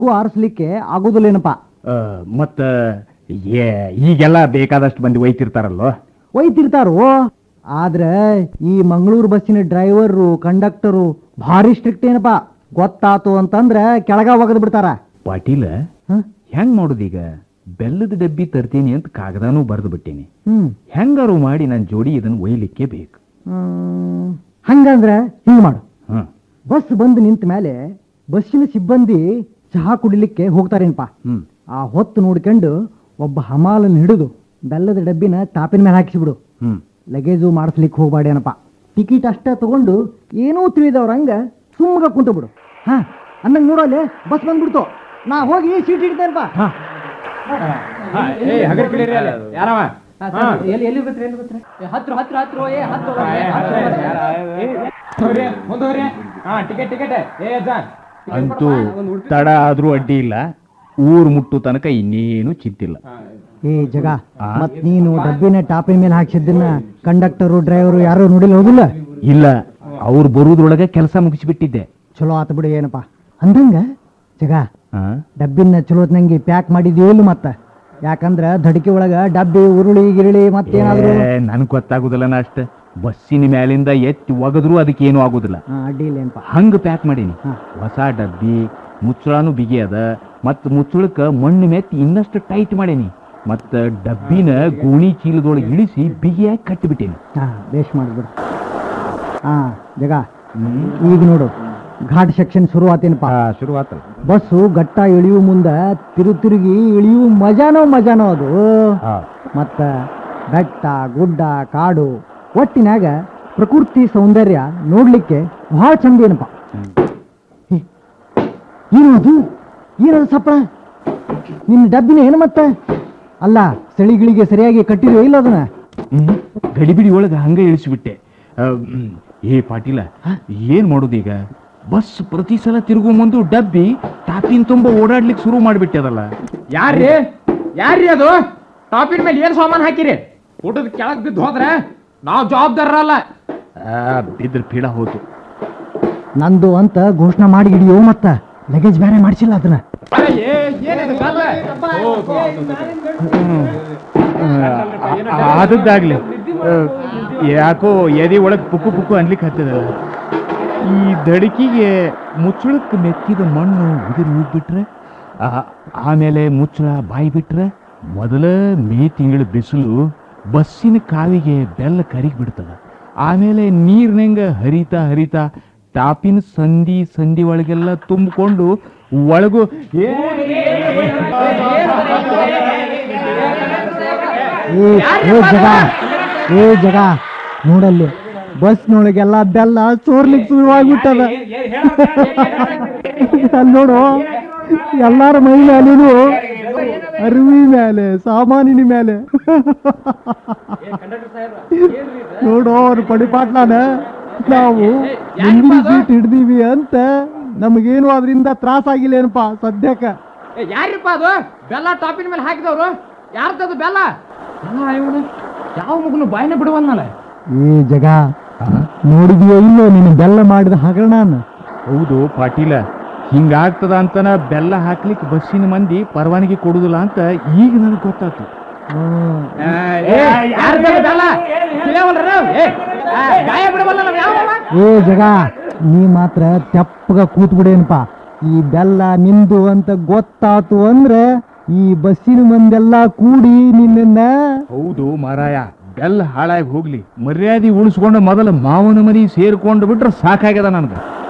ಆರಿಸ್ಲಿಕ್ಕೆ ಆಗೋದಿಲ್ಲೇನಪ್ಪ ಆ, ಮತ್ತ ಏ- ಈಗೆಲ್ಲ ಬೇಕಾದಷ್ಟು ಮಂದಿ ಒಯ್ತಿರ್ತಾರಲ್ಲೋ ಒಯ್ತಿರ್ತಾರೋ ಆದ್ರೆ ಈ ಮಂಗಳೂರು ಬಸ್ಸಿನ ಡ್ರೈವರು ಕಂಡಕ್ಟರು ಭಾರಿ ಸ್ಟ್ರಿಕ್ಟ್ ಏನಪ್ಪ ಗೊತ್ತಾತು ಅಂತಂದ್ರೆ ಕೆಳಗ ಒಗದ್ ಬಿಡ್ತಾರ ಪಾಟೀಲ ಹ? ಹೆಂಗ್ ಮಾಡೋದೀಗ ಬೆಲ್ಲದ ಡಬ್ಬಿ ತರ್ತೀನಿ ಅಂತ ಕಾಗದಾನೂ ಬರೆದು ಬಿಟ್ಟೀನಿ ಹ್ಮ್ ಹೆಂಗಾರು ಮಾಡಿ ನನ್ನ ಜೋಡಿ ಇದನ್ನ ಒಯ್ಲಿಕ್ಕೆ ಬೇಕು ಹ್ಮ್. ಹಂಗಂದ್ರೆ ಹಿಂಗ್ ಮಾಡು ಹ್ಮ್ ಬಸ್ ಬಂದು ನಿಂತ ಮೇಲೆ ಬಸ್ಸಿನ ಸಿಬ್ಬಂದಿ ಚಹಾ ಕುಡಿಲಿಕ್ಕೆ ಹೋಗ್ತಾರೇನಪ್ಪ ಹ್ಮ್ ಆ ಹೊತ್ತು ನೋಡ್ಕೊಂಡು ಒಬ್ಬ ಹಮಾಲನ್ನು ಹಿಡಿದು ಬೆಲ್ಲದ ಡಬ್ಬಿನ ಟಾಪಿನ ಮೇಲೆ ಹಾಕಿಸ್ಬಿಡು ಹ್ಮ್ ಲಗೇಜು ಮಾಡಿಸ್ಲಿಕ್ಕೆ ಹೋಗ್ಬಾಡೇನಪ್ಪ ಟಿಕೆಟ್ ಅಷ್ಟೇ ತಗೊಂಡು ಏನೂ ತಿಳಿದವ್ರ ಹಂಗ ಸುಮ್ಮಗ ಕುಂತು ಬಿಡು ಹಾ ಅನ್ನಂಗ್ ನೋಡಲ್ಲಿ ಬಸ್ ಬಂದ್ಬಿಡ್ತು ನಾ ಹೋಗಿ ಸೀಟ್ ಹಿಡಿತೇನಪ್ಪ ಎಲ್ಲಿ ಎಲ್ಲಿ ಬರ್ತೀರಿ ಎಲ್ಲಿ ಬರ್ತೀರಿ ಹತ್ರ ಹತ್ರ ಹತ್ರ ಏ ಹತ್ರ ಟಿಕೆಟ್ ಟಿಕೆಟ್ ಏ ಜಾನ್ ಅಂತೂ ತಡ ಆದ್ರೂ ಅಡ್ಡಿ ಇಲ್ಲ ಊರ್ ಮುಟ್ಟು ತನಕ ಇನ್ನೇನು ಚಿಂತಿಲ್ಲ ಏ ಜಗ ಮತ್ ನೀನು ಡಬ್ಬಿನ ಟಾಪಿನ ಮೇಲೆ ಹಾಕ್ಸಿದ್ದನ್ನ ಕಂಡಕ್ಟರು ಡ್ರೈವರು ಯಾರು ನೋಡಿಲ್ಲ ಹೋಗಿಲ್ಲ ಇಲ್ಲ ಅವ್ರು ಬರುವುದ್ರೊಳಗೆ ಕೆಲಸ ಮುಗಿಸಿಬಿಟ್ಟಿದ್ದೆ ಚಲೋ ಆತ ಬಿಡು ಏನಪ್ಪ ಅಂದಂಗ ಜಗ ಆ? ಡಬ್ಬಿನ ಚಲೋತ್ನಂಗೆ ಪ್ಯಾಕ್ ಮಾಡಿದ್ಯೋ ಇಲ್ಲ ಮತ್ತ ಯಾಕಂದ್ರ ದಡಿಕೆ ಒಳಗ ಡಬ್ಬಿ ಉರುಳಿ ಗಿರುಳಿ ಮತ್ತೇನಾದ್ರು ಏ, ನನ್ಗ್ ಗೊತ್ತಾಗುದಿಲ್ಲ ನಾ ಅಷ್ಟ ಬಸ್ಸಿನ ಮ್ಯಾಲಿಂದ ಎತ್ತಿ ಒಗದ್ರು ಅದಕ್ಕೆ ಏನೂ ಆಗುದಿಲ್ಲ ಹಾ, ಅಡ್ಡಿ ಇಲ್ಲ ಏನಪ್ಪ ಹಂಗ ಪ್ಯಾಕ್ ಮಾಡೀನಿ ಹಾ. ಹೊಸ ಡಬ್ಬಿ ಮುಚ್ಚಳಾನು ಬಿಗಿ ಅದ ಮತ್ ಮುಚ್ಚಳಕ್ಕ ಮಣ್ಣು ಮೆತ್ತಿ ಇನ್ನಷ್ಟು ಟೈಟ್ ಮಾಡೀನಿ ಮತ್ತ ಡಬ್ಬಿನ ಗೋಣಿ ಚೀಲದೊಳಗೆ ಇಳಿಸಿ ಬಿಗಿಯಾಗಿ ಕಟ್ಟಿಬಿಟ್ಟೇನಿ ಹಾ ಬೇಷ್ ಮಾಡಿಬಿಡು ಹಾ ಜಗ ಈಗ ನೋಡು ಘಾಟ್ ಸೆಕ್ಷನ್ ಶುರು ಆತೇನಪ್ಪ ಶುರುವಾತಲ್ಲ ಬಸ್ಸು ಗಟ್ಟ ಇಳಿಯು ಮುಂದ ತಿರು ತಿರುಗಿ ಇಳಿಯು ಮಜಾನೋ ಮಜಾನೋ ಅದು ಮತ್ತ ಬೆಟ್ಟ ಗುಡ್ಡ ಕಾಡು ಒಟ್ಟಿನಾಗ ಪ್ರಕೃತಿ ಸೌಂದರ್ಯ ನೋಡ್ಲಿಕ್ಕೆ ಬಹಳ ಚಂದ ಏನಪ್ಪ ಏ, ಏನದು ಏನದು ಸಪ್ಪಳ ನಿನ್ನ ಡಬ್ಬಿನ ಏನು ಮತ್ತೆ ಅಲ್ಲ ಸಳಿಗಳಿಗೆ ಸರಿಯಾಗಿ ಕಟ್ಟಿರೋ ಇಲ್ಲ ಅದನ್ನ ಹ್ಮ್ ಗಡಿಬಿಡಿ ಒಳಗ ಹಂಗ ಇಳಿಸಿಬಿಟ್ಟೆ ಆ, ಹ್ಮ್. ಏ ಪಾಟೀಲ ಏನ್ ಮಾಡೋದೀಗ ಬಸ್ ಪ್ರತಿ ಸಲ ತಿರುಗೋ ಮುಂದು ಡಬ್ಬಿ ಟಾಪಿನ ತುಂಬ ಓಡಾಡ್ಲಿಕ್ಕೆ ಶುರು ಮಾಡಿಬಿಟ್ಟದಲ್ಲ ಯಾರ್ರಿ ಯಾರ್ರಿ ಅದು ಟಾಪಿನ ಮೇಲೆ ಏನ್ ಸಾಮಾನ್ ಹಾಕಿರಿ ಊಟದ ಕೆಳಗ್ ಬಿದ್ದು ಹೋದ್ರೆ ನಾವು ಜವಾಬ್ದಾರರಲ್ಲ ಬಿದ್ರ ಪೀಡ ಹೋತು ನಂದು ಅಂತ ಘೋಷಣೆ ಮಾಡಿ ಹಿಡಿಯೋ ಮತ್ತ ಲಗೇಜ್ ಬೇರೆ ಮಾಡಿಸಿಲ್ಲ ಅದನ್ನ ಏನಿದು ಗಲ್ಲ? ಓ, ಓ, ಆದದ್ದಾಗ್ಲಿ ಆ, ಯಾಕೋ ಎದೆ ಒಳಗ್ ಪುಕ್ಕು ಪುಕ್ಕು ಅನ್ಲಿಕ್ಕೆ ಹತ್ತದಲ್ಲ ಈ ದಡಕಿಗೆ ಮುಚ್ಚಳಕ್ಕೆ ಮೆತ್ತಿದ ಮಣ್ಣು ಉದುರಿ ಹೋಗ್ಬಿಟ್ರೆ ಆ- ಆಮೇಲೆ ಮುಚ್ಚಳ ಬಾಯಿ ಬಿಟ್ರೆ ಮೊದಲ ಮೇ ತಿಂಗಳ ಬಿಸಿಲು ಬಸ್ಸಿನ ಕಾವಿಗೆ ಬೆಲ್ಲ ಕರಿಗ್ ಬಿಡ್ತದ ಆಮೇಲೆ ನೀರ್ನಂಗ ಹರಿತಾ ಹರಿತಾ ಟಾಪಿನ ಸಂಧಿ ಸಂಧಿ ಒಳಗೆಲ್ಲ ತುಂಬಿಕೊಂಡು ಒಳಗು ಏ ಏ ಏ ಜಗ ಏ ಜಗ ನೋಡಲ್ಲಿ ಬಸ್ನೊಳಗೆಲ್ಲ ಬೆಲ್ಲ ಚೋರ್ಲಿಕ್ಕೆ ಶುರುವಾಗ್ಬಿಟ್ಟದ ಅಲ್ಲಿ ನೋಡು ಎಲ್ಲಾರ ಮೈ ಮೇಲೇನು ಅರಿವಿ ಮೇಲೆ ಸಾಮಾನಿನ ಮೇಲೆ ನೋಡು ಅವ್ರ ಪಡಿಪಾಟ್ಲಾನ ನಾವು ಮುಂದಿನ ಸೀಟ್ ಹಿಡ್ದೀವಿ ಅಂತ ನಮಗೇನು ಅದರಿಂದ ತ್ರಾಸ ಆಗಿಲ್ಲ ಏನಪ್ಪ ಸದ್ಯಕ್ಕ ಏ, ಯಾರಿಪ್ಪ ಅದು ಬೆಲ್ಲ ಟಾಪಿನ ಮೇಲೆ ಹಾಕಿದವ್ರು ಯಾರ್ದದು ಬೆಲ್ಲ ಅಲ್ಲ ಇವನು ಯಾವ ಮಗನು ಬಾಯಿನ ಬಿಡುವನ್ನಲ್ಲ ಏ ಜಗ ನೋಡಿದ್ಯೋ ಇಲ್ಲೋ ನೀನು ಬೆಲ್ಲ ಮಾಡಿದ ಹಗರಣ ಹೌದು ಪಾಟೀಲ ಹಿಂಗಾಗ್ತದ ಅಂತನ ಬೆಲ್ಲ ಹಾಕ್ಲಿಕ್ಕೆ ಬಸ್ಸಿನ ಮಂದಿ ಪರವಾನಗಿ ಕೊಡುದಿಲ್ಲ ಅಂತ ಈಗ ನನಗೆ ಗೊತ್ತಾತು ಯಾರ್ದದು ಬೆಲ್ಲ ತಿಳಿಯವಲ್ರ ನಾವು? ಏ, ಆ, ಗಾಯ ಬಿಡವಲ್ಲ ನಾವು ಯಾವ ಏ ಜಗ ನೀ ಮಾತ್ರ ತೆಪ್ಪಗ ಕೂತ್ ಬಿಡೇನಪ್ಪ ಈ ಬೆಲ್ಲ ನಿಂದು ಅಂತ ಗೊತ್ತಾತು ಅಂದ್ರೆ ಈ ಬಸ್ಸಿನ ಮಂದೆಲ್ಲ ಕೂಡಿ ನಿನ್ನ ಹೌದು ಮಾರಾಯ ಬೆಲ್ಲ ಹಾಳಾಗಿ ಹೋಗ್ಲಿ ಮರ್ಯಾದೆ ಉಳಿಸ್ಕೊಂಡು ಮೊದಲ ಮಾವನ ಮನಿ ಸೇರ್ಕೊಂಡು ಬಿಟ್ರೆ ಸಾಕಾಗ್ಯದ ನನ್ಗೆ